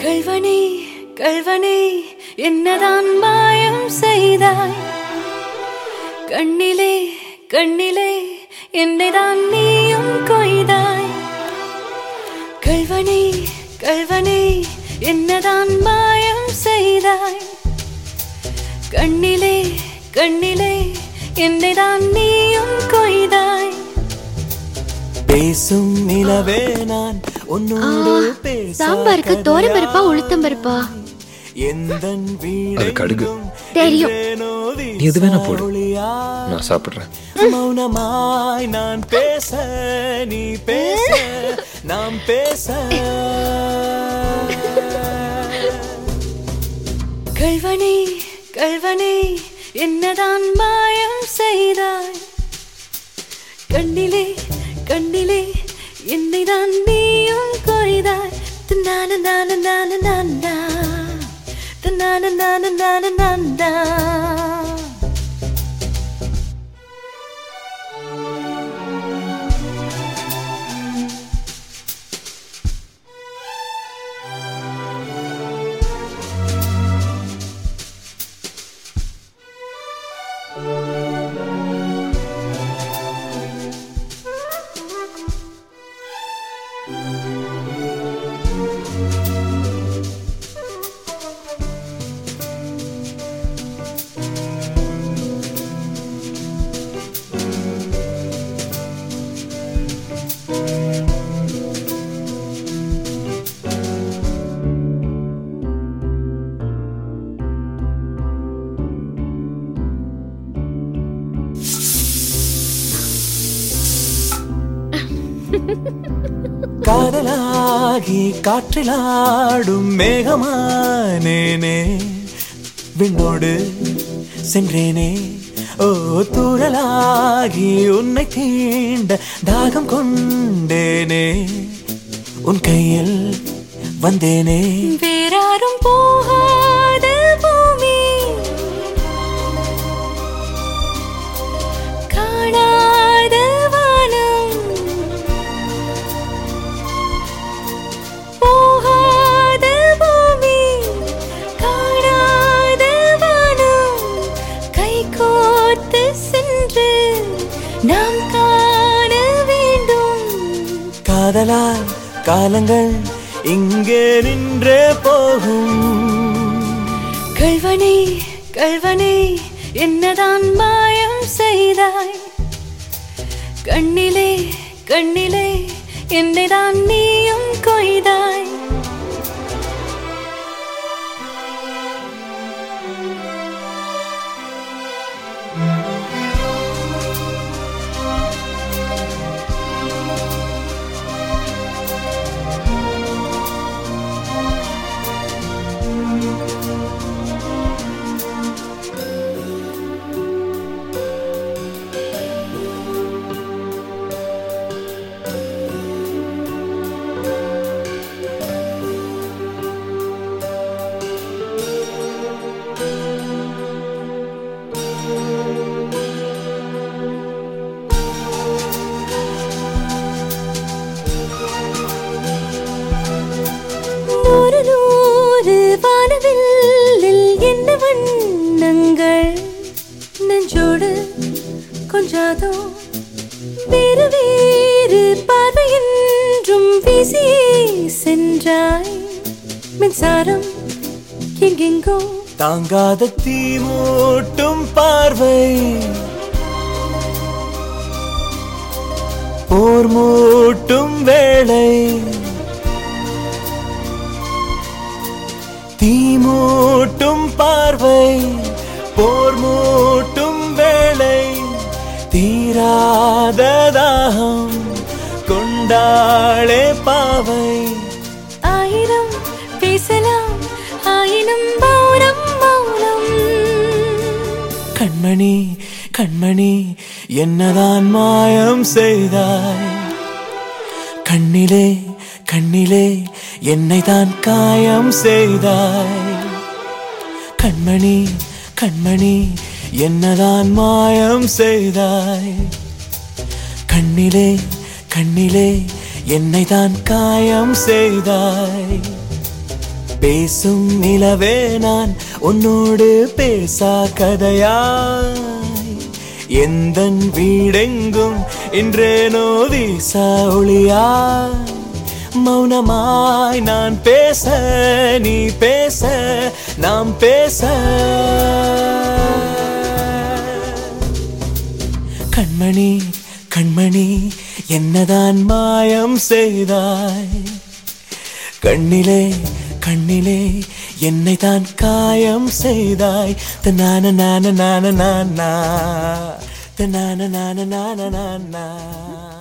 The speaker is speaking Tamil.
கல்வனே கல்வனே என்னதான் மாயம் செய்தாய் கண்ணிலே கண்ணிலே என்னைதான் நீயும் கொய்தாய் கல்வனே கல்வனே என்னதான் மாயம் செய்தாய் கண்ணிலே கண்ணிலே என்னைதான் நீயும் கொய்தாய் பேசும் நிலவே நான் உன்னோடு பேச சாம்பாருக்கு தோரம் பருப்பா உளுத்தம் பருப்பா எந்தன் அது கடுகு. தெரியும். நீ எது வேணா போடு. நான் சாப்பிடுறேன் மௌனமாய் நான் பேச நீ பேச நாம் பேச கல்வனே கல்வனே என்னதான் மாயம் செய்தாய் கண்ணிலே கண்ணிலே என்னைதான் நீயும் கொய்தாய் தன்னான நான நான நான்டா தன்னான நான நான நான்டா காதலாகி காற்றிலாடும் மேகமானேனே விண்ணோடு சென்றேனே ஓ தூரலாகி உன்னை தீண்ட தாகம் கொண்டேனே உன் கையில் வந்தேனே வேறாரும் போகாத பூமி காணாத வானம் போகாத பூமி காணாத வானம் கை கோர்த்து சென்று நாம் காண வேண்டும் காதலால் காலங்கள் இங்கே நின்றே போகும் கல்வனே கல்வனே என்னதான் மாயம் செய்தாய் கண்ணிலே கண்ணிலே என்னைதான் நீயும் கொய்தாய் நூறு நூறு வானவில்லில் என்ன வண்ணங்கள் நெஞ்சோடு கொஞ்சாதோ வேறு வேறு பார்வையின்றும் வீசி சென்றாய் மின்சாரம் எங்கெங்கோ தாங்காத தீ மூட்டும் பார்வை போர் மூட்டும் வேளை தீ மூட்டும் பார்வை போர் மூட்டும் வேளை தீராத தாகம் கொண்டாளே பாவை ஆயிரம் பேசலாம் ஆயினும் மௌனம் மௌனம் கண்மணி கண்மணி என்னதான் மாயம் செய்தாய் கண்ணிலே கண்ணிலே என்னை தான் காயம் செய்தாய் கண்மணி கண்மணி என்னதான் மாயம் செய்தாய் கண்ணிலே கண்ணிலே என்னை தான் காயம் செய்தாய் பேசும் நிலவே நான் உன்னோடு பேசா கதையாய் எந்த வீடெங்கும் இன்றேனோ வீசா ஒளியாய் மௌனமாய் நான் பேச நீ பேச நாம் பேச கண்மணி கண்மணி என்னதான் மாயம் செய்தாய் கண்ணிலே கண்ணிலே என்னை தான் காயம் செய்தாய் தனான நான நான நானா தனான நான நான நானா